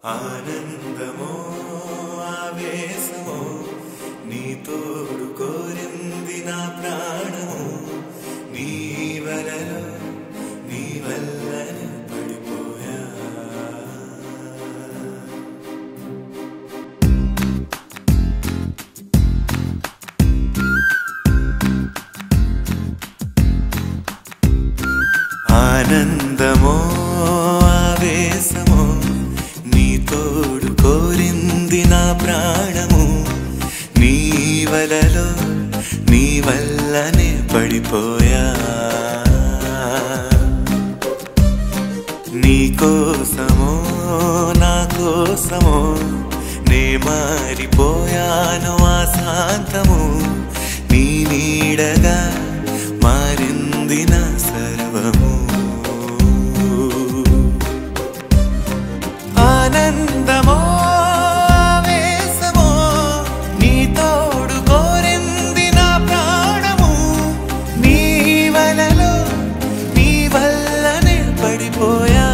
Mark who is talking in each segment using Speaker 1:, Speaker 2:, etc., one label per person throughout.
Speaker 1: ఆనందమో ఆవేశమో నీ తోడు కోరింది నా ప్రాణము నీ వలలో నీ వల్లని పడిపోయా ఆనందమో ఆవేశమో నీ తోడు కోరింది నా ప్రాణము నీ వలలో నీ వల్లనే పడిపోయా నీ కోసమో నా కోసమో నే మారిపోయాను ఆ శాంతము నీ నీడగా మారింది నా సర్వము ఆనందమో ఆవేశమో నీ తోడు కోరింది నా ప్రాణము నీ వలలో నీ వల్లనే పడిపోయా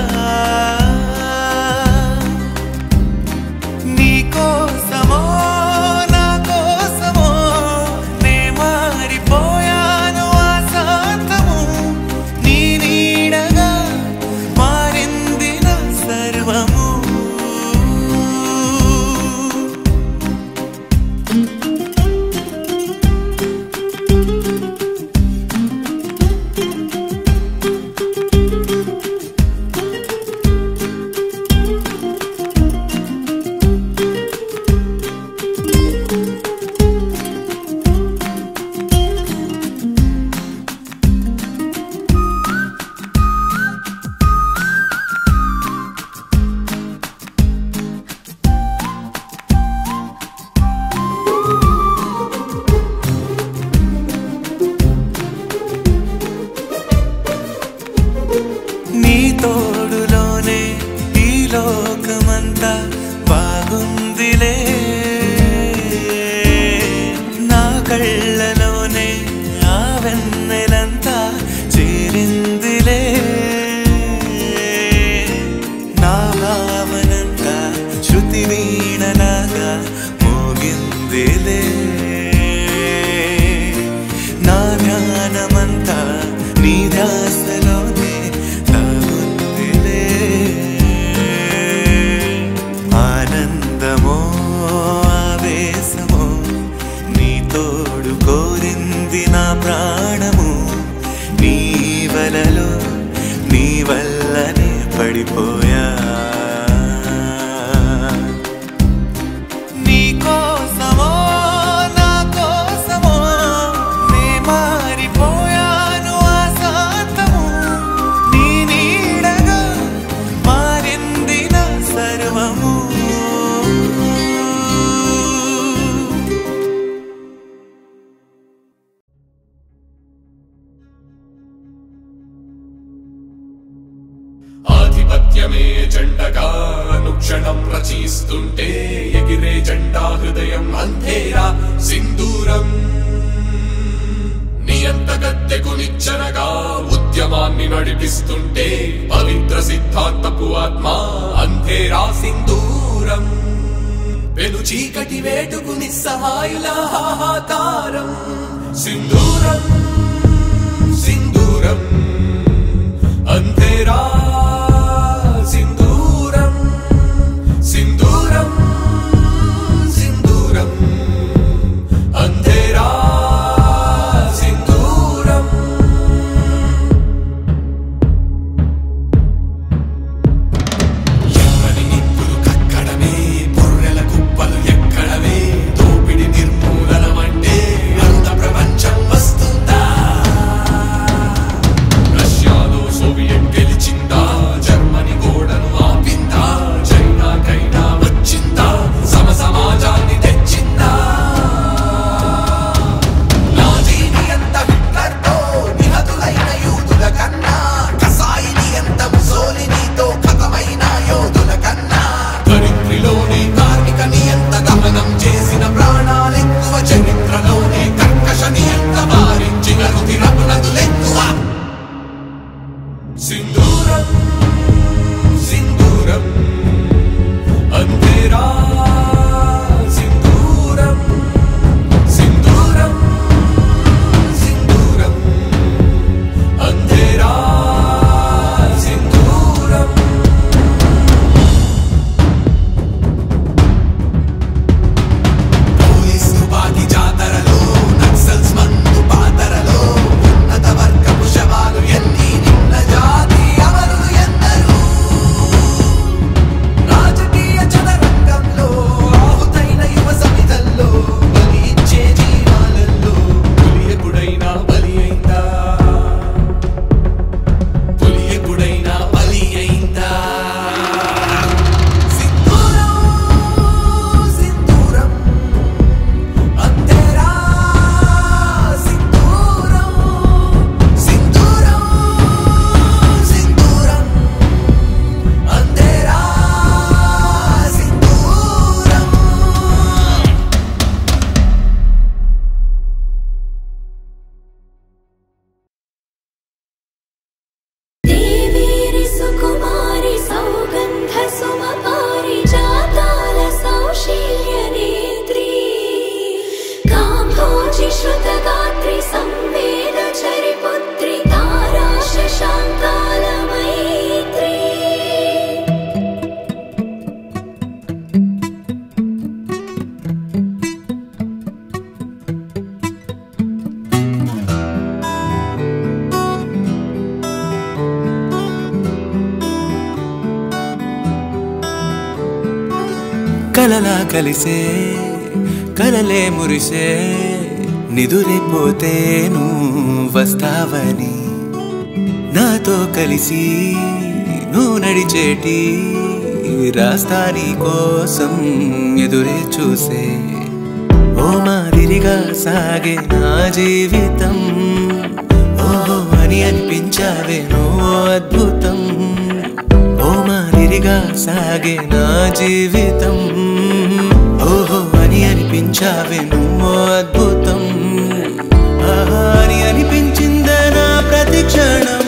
Speaker 1: నీ కోసమో నా కోసమో నే మారిపోయాను ఆ శాంతము నీ నీడగా మారింది నా సర్వము నీ తోడులోనే ఈ లోకమంతా బాగుందిలే నా కళ్ళలోనే ఆ వెన్నెలంతా చేరిందిలే నా భావనంతా శృతి వీణలాగా మోగిందిలే నా ధ్యానమంతా నీ ధ్యాసలోనే తగుందిలే ఆనందమో ఆవేశమో నీ తోడు కోరింది నా ప్రాణము నీ వలలో నీ వల్లనే పడిపోయా నీ కోసమో నా కోసమో నే మారిపోయాను ఆ శాంతము నీ నీడగా మారింది నా సర్వము
Speaker 2: ఆధిపత్యమే జెండగా అనుక్షణం రచిస్తుంటే ఎగిరే జెండా హృదయం అంతేరా సింధూరం నియంత గద్దెకు నిచ్చనగా ఉద్యమాన్ని నడిపిస్తుంటే పవిత్ర సిద్ధాంతపు ఆత్మ అంతేరా సింధూరం వెను చీకటి వేటుకు నిస్సహాయుల హాహాకారం సింధూరం సింధూరం అంతేరా సింధూరం సింధూరం సింధూరం అంతేరా సింధూరం ఎర్రని నిప్పులు కక్కడమే బొర్రెల కుప్పలు ఎక్కడమే దోపిడి నిర్మూలనమంటే అంత ప్రపంచం వస్తుందా రష్యాలో సోవియట్ గెలిచిందా
Speaker 3: श्रुतगात्रि संवेदचरिपुत्रि तारा शशाङ्कालमैत्री
Speaker 1: కలలా కలిసే కలలే మురిసే నిదురైపోతే నువ్వు వస్తావని నాతో కలిసి నువ్వు నడిచేటి రాస్తాని కోసం ఎదురే చూసే ఓ మాదిరిగా సాగే నా జీవితం ఓహో అని అనిపించావే నువ్వు అద్భుతం ఓ మాదిరిగా సాగే నా జీవితం ఓహో అని అనిపించావే నువ్వు అద్భుతం ఆహా అని అనిపించిందే నా ప్రతి క్షణం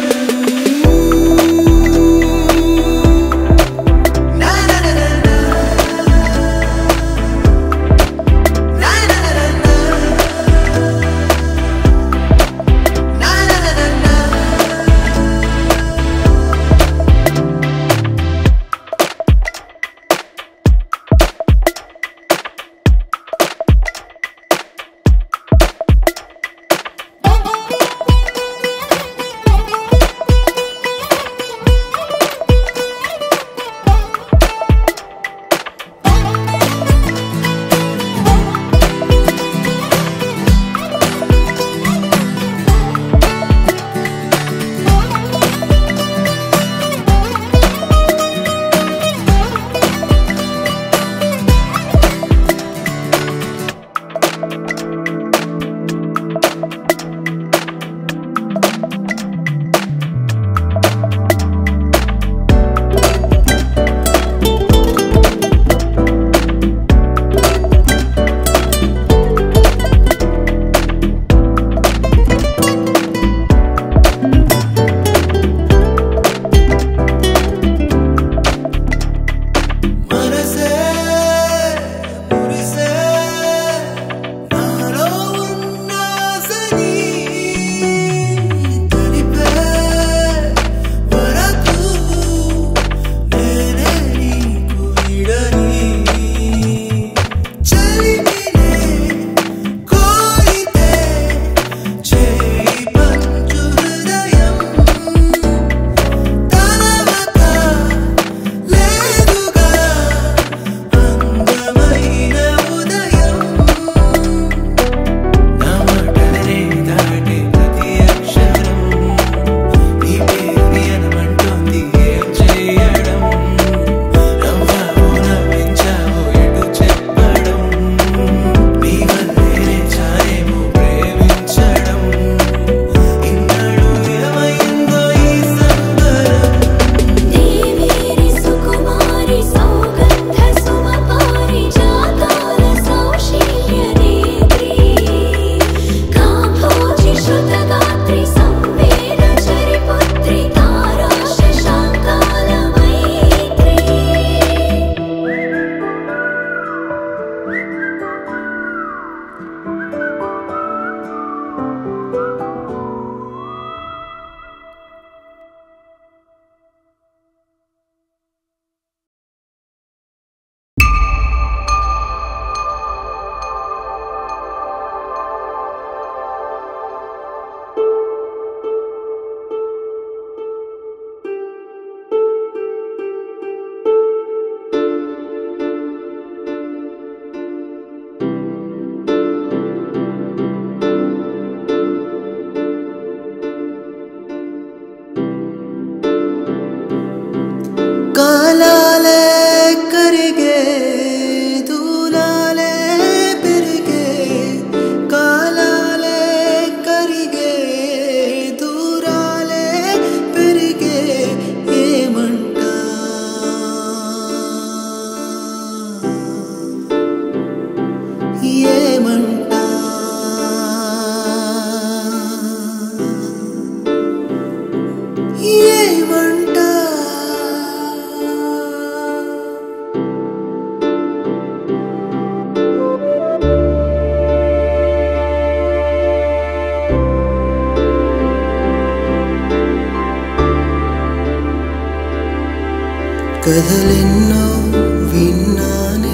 Speaker 1: కథలెన్నో విన్నానే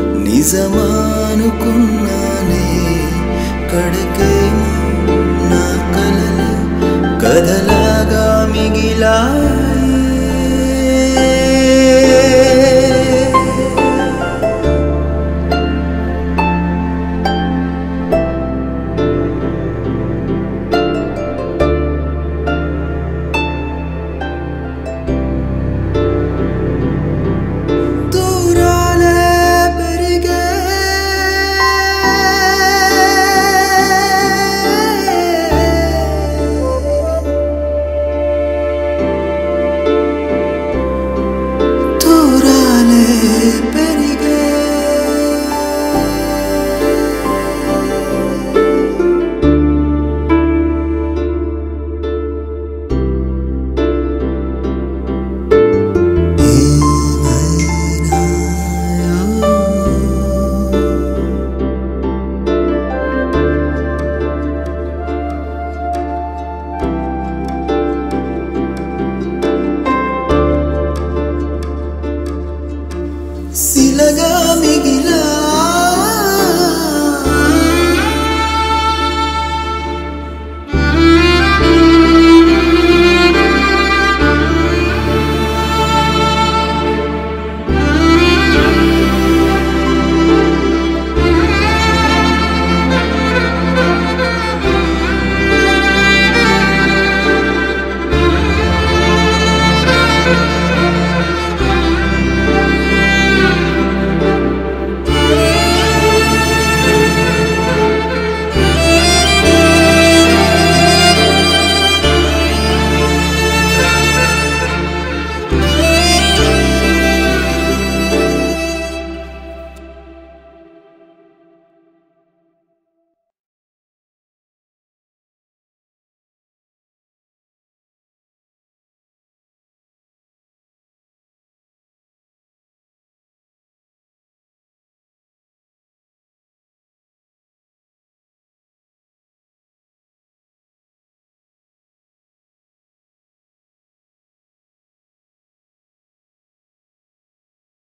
Speaker 1: నిజమానుకున్నానే కడకేమో నా కలలు కథల